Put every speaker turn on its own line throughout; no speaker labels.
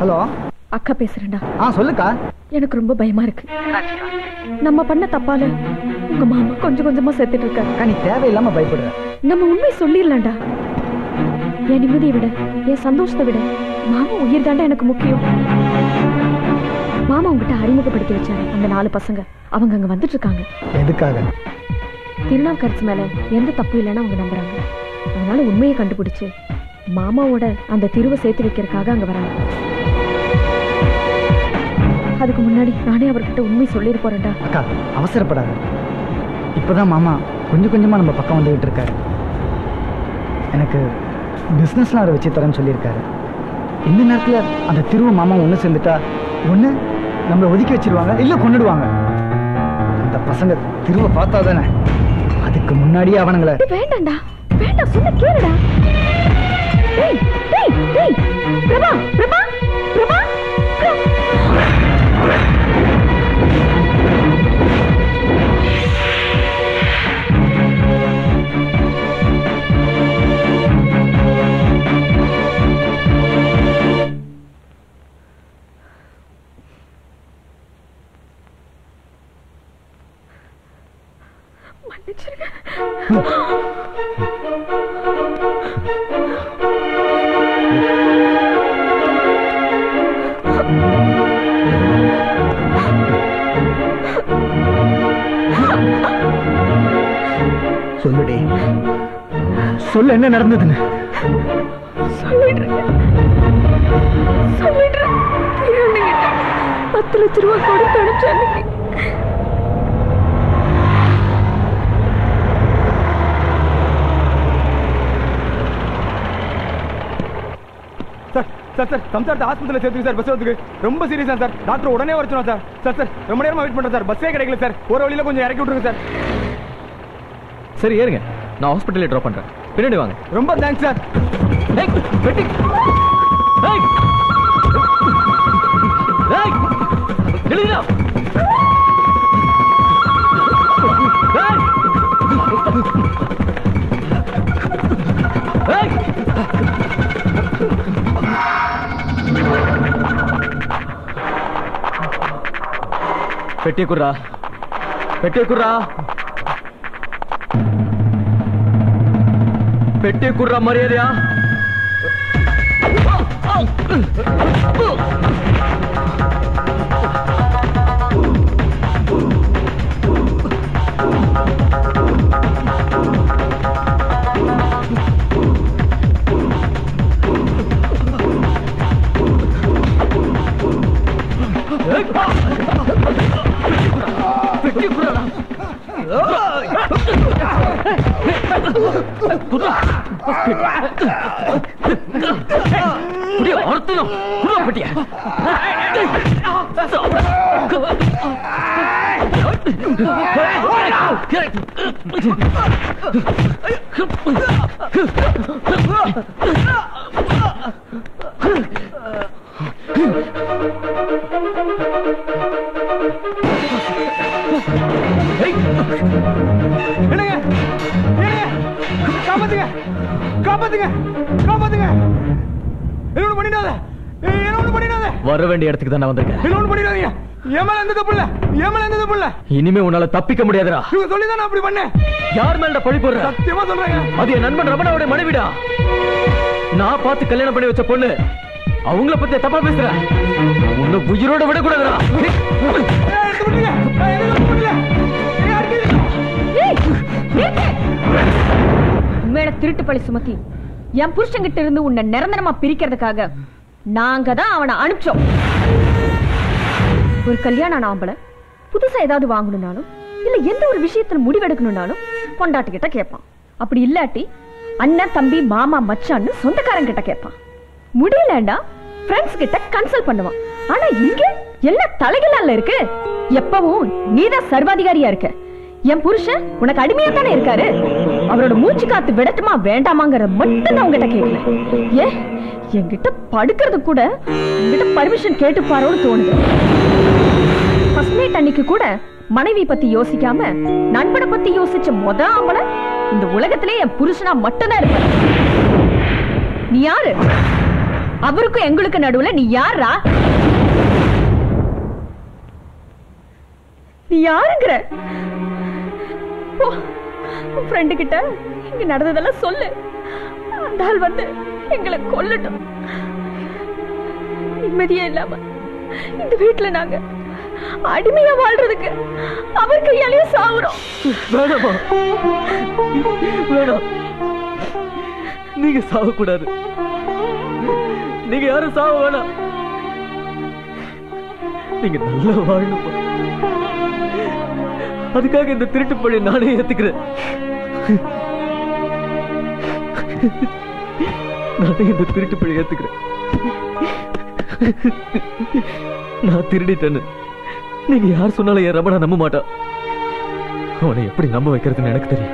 Hello
அக்கா பேசுறேன்டா
ஆ சொல்லுக்கா
எனக்கு ரொம்ப பயமா இருக்கு நம்ம பண்ண தப்பால உங்க மாமா கொஞ்சம் கொஞ்சமா செத்துட்டு இருக்காரு
அக்கா நீ தேவையில்லாம பயப்படுற
நம்ம உண்மை சொல்லிடலாம்டா என் நிம்மதியை விட என் சந்தோஷத்தை விட மாமா உயிர் தாண்டா எனக்கு முக்கியம் மாமா உங்ககிட்ட அறிமுகப்படுத்தி வச்சாரு அந்த நாலு பசங்க அவங்க அங்க வந்துட்டு இருக்காங்க
எதுக்காக
திருநாவுக்கரசு மேல எந்த தப்பு இல்லைன்னு அவங்க நம்புறாங்க அதனால உண்மையை கண்டுபிடிச்சு மாமாவோட அந்த திருவை சேர்த்து வைக்கிறதுக்காக அங்க வராங்க அதுக்கு முன்னாடி நானே அவர்கிட்ட உண்மை சொல்லிட்டு போறேன்டா
அக்கா அவசரப்படாத இப்போதான் மாமா கொஞ்சம் கொஞ்சமா நம்ம பக்கம் வந்துகிட்டு இருக்காரு எனக்கு பிஸ்னஸ்லாம் அவரை வச்சு தரேன்னு சொல்லியிருக்காரு இந்த நேரத்தில் அந்த திருவ மாமா ஒன்று சேர்ந்துட்டா ஒன்று நம்மளை ஒதுக்கி வச்சிருவாங்க இல்லை கொண்டுடுவாங்க அந்த பசங்க திருவ பார்த்தா தானே அதுக்கு முன்னாடியே அவனுங்கள
டேய், வேண்டாம்டா வேண்டாம் சொன்ன கேளுடா டேய் டேய் டேய் பிரபா பிரபா பிரபா மன்னிச்சிருங்க
சொல்லுடி சொல்லு என்ன நடந்ததுன்னு
சொல்லிடுறேன் சொல்லிடுறேன் திருவண்ணங்கிட்ட பத்து லட்ச ரூபா கொடுத்து அனுப்பிச்ச அன்னைக்கு
சார் சார் சார் சம்சாரத்தை ஹாஸ்பிட்டலில் சேர்த்துக்கு சார் பஸ் வரதுக்கு ரொம்ப சீரியஸா சார் டாக்டர் உடனே வர சொன்னா சார் சார் சார் ரொம்ப நேரமா வெயிட் பண்றேன் சார் பஸ்ஸே கிடைக்கல சார் ஒரு வழியில கொஞ்சம் இறக்கி விட்டுருங்க சார்
சரி ஏறுங்க நான் ஹாஸ்பிட்டலே ட்ராப் பண்றேன் பின்னாடி வாங்க
ரொம்ப தேங்க்ஸ் சார்
ஏய், வெட்டி. ஏய். ஏய், எழுதுடா. ஏய். ஏய். பெட்டியை குர்ரா பெட்டியை குர்ரா பெட்டியை குர்ரா மரியாதையா பெட்டியை குர்ரா புடிய அறுத்தணும் குடுவா பெட்டிய
என்னங்க என்னங்க காப்பாத்துங்க காப்பாத்துங்க காப்பாத்துங்க என்ன ஒண்ணு பண்ணிடாத ஏய், என்ன ஒண்ணு பண்ணிடாத
வர வேண்டிய இடத்துக்கு தான் நான் வந்திருக்கேன்
என்ன ஒண்ணு பண்ணிடாதீங்க என் மேல எந்த தப்பு இல்ல என் மேல எந்த தப்பு இல்ல
இனிமே உன்னால தப்பிக்க முடியாதுடா
இவங்க சொல்லி தான் நான் அப்படி பண்ணேன்
யார் மேல பழி போடுற
சத்தியமா சொல்றேங்க
அது என் நண்பன் ரமணாவோட மனைவிடா நான் பார்த்து கல்யாணம் பண்ணி வச்ச பொண்ணு அவங்கள பத்தி தப்பா பேசுற உன்னை உயிரோட விடக்கூடாதுடா
ஏய், எடுத்து விட்டுருங்க. ஏய், எனக்கு ஒண்ணும் பண்ணல. ஏய், அடிக்காதீங்க.
ஏய், நிறுத்து. உண்மையில திருட்டு பழி சுமத்தி என் புருஷன்கிட்ட இருந்து உன்னை நிரந்தரமா பிரிக்கிறதுக்காக நாங்க தான் அவனை அனுப்பிச்சோம் ஒரு கல்யாணம் ஆம்பளை புதுசா ஏதாவது வாங்கணும்னாலும் இல்ல எந்த ஒரு விஷயத்துல முடிவெடுக்கணும்னாலும் பொண்டாட்டிக்கிட்ட கேட்பான் அப்படி இல்லாட்டி அண்ணன் தம்பி மாமா மச்சான்னு சொந்தக்காரங்க கிட்ட கேட்பான் முடியலண்டா ஃப்ரெண்ட்ஸ் கிட்ட கன்சல்ட் பண்ணுவான் ஆனா இங்க எல்லாம் தலைகளால இருக்கு எப்பவும் நீதான் சர்வாதிகாரியா இருக்க என் புருஷன் உனக்கு அடிமையா தானே இருக்காரு அவரோட மூச்சு காத்து விடட்டுமா வேண்டாமாங்கிற மட்டும் நான் உங்ககிட்ட கேட்கல ஏ என்கிட்ட படுக்கிறது கூட உங்ககிட்ட பர்மிஷன் கேட்டு பாரோன்னு தோணுது ஃபர்ஸ்ட் நைட் அன்னைக்கு கூட மனைவி பத்தி யோசிக்காம நண்பனை பத்தி யோசிச்ச மொத ஆம்பளை இந்த உலகத்திலே என் புருஷனா மட்டும்தான் இருப்பேன் நீ யாரு அவருக்கும் எங்களுக்கு நடுவுல நீ யாரா நீ யாருங்கிற போ உன் ஃப்ரெண்டு கிட்ட இங்க நடந்ததெல்லாம் சொல்லு அந்த ஆள் வந்து எங்களை கொல்லட்டும் நிம்மதியே இல்லாம இந்த வீட்டுல நாங்க அடிமையா வாழ்றதுக்கு அவர் கையாலேயே சாவுறோம்
வேணாமா வேணாம் நீங்க சாவக்கூடாது நீங்க யாரும் சாவ வேணாம் நீங்க நல்லா வாழணும் அதுக்காக இந்த திருட்டு பழி நானே ஏத்துக்கிறேன் நானே இந்த திருட்டு பழி ஏத்துக்கிறேன் நான் திருடிட்டேன்னு நீங்க யார் சொன்னாலும் என் ரமணா நம்ப மாட்டான் அவனை எப்படி நம்ப வைக்கிறதுன்னு எனக்கு தெரியும்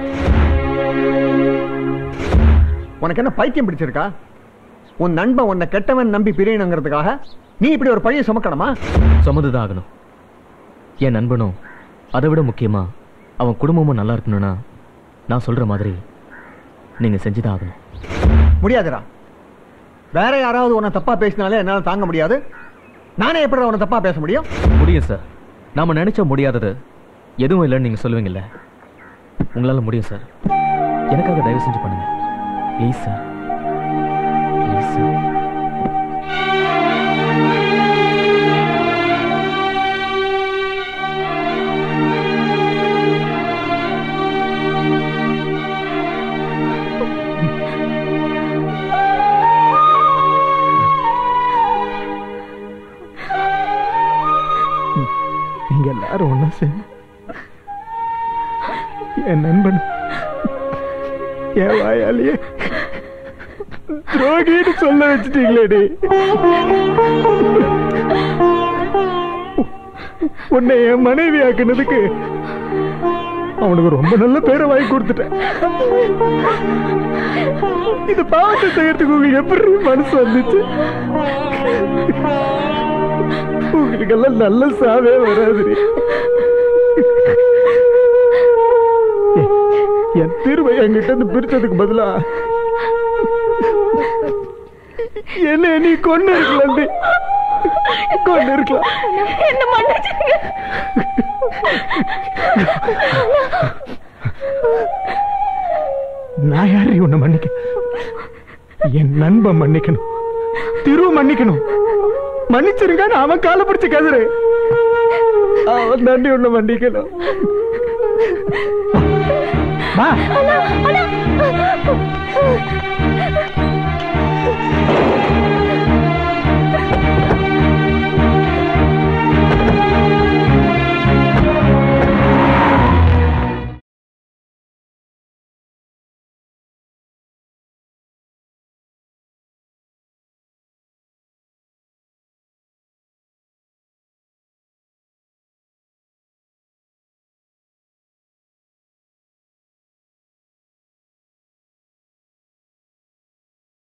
உனக்கு என்ன பைத்தியம் பிடிச்சிருக்கா உன் நண்பன் உன்னை கெட்டவன் நம்பி பிரியணுங்கிறதுக்காக நீ இப்படி ஒரு பழியை சுமக்கணுமா
சுமந்துதான் ஆகணும் என் நண்பனும் அதை விட முக்கியமா அவன் குடும்பமும் நல்லா இருக்கணும்னா நான் சொல்ற மாதிரி நீங்க செஞ்சுதான் ஆகணும்
முடியாதுடா வேற யாராவது உன்னை தப்பா பேசினாலே என்னால தாங்க முடியாது நானே எப்படி உன்னை தப்பா பேச முடியும்
முடியும் சார் நாம நினைச்ச முடியாதது எதுவும் இல்லைன்னு நீங்க சொல்லுவீங்கல்ல உங்களால முடியும் சார் எனக்காக தயவு செஞ்சு பண்ணுங்க ப்ளீஸ் சார் ப்ளீஸ் சார்
நீங்க எல்லாரும் ஒண்ணா சேர்ந்து என் நண்பன் என் வாயாலேயே துரோகின்னு சொல்ல வச்சுட்டீங்களேடி உன்னை என் மனைவி ஆக்குனதுக்கு அவனுக்கு ரொம்ப நல்ல பேரை வாங்கி கொடுத்துட்டேன் இந்த பாவத்தை செய்யறதுக்கு உங்களுக்கு எப்படி மனசு வந்துச்சு உங்களுக்கெல்லாம் நல்ல சாவே வராது என் திருவை என்கிட்ட இருந்து பிரிச்சதுக்கு பதிலா என்ன நீ கொண்டு இருக்கலாம் கொண்டு இருக்கலாம்
என்ன மன்னிச்சிருங்க
நான் யாரு உன்னை மன்னிக்க என் நண்பன் மன்னிக்கணும் திரு மன்னிக்கணும் மன்னிச்சிருங்க நான் அவன் காலை பிடிச்சு கதறு அவன் தாண்டி உன்னை மன்னிக்கணும் வா
அண்ணா அண்ணா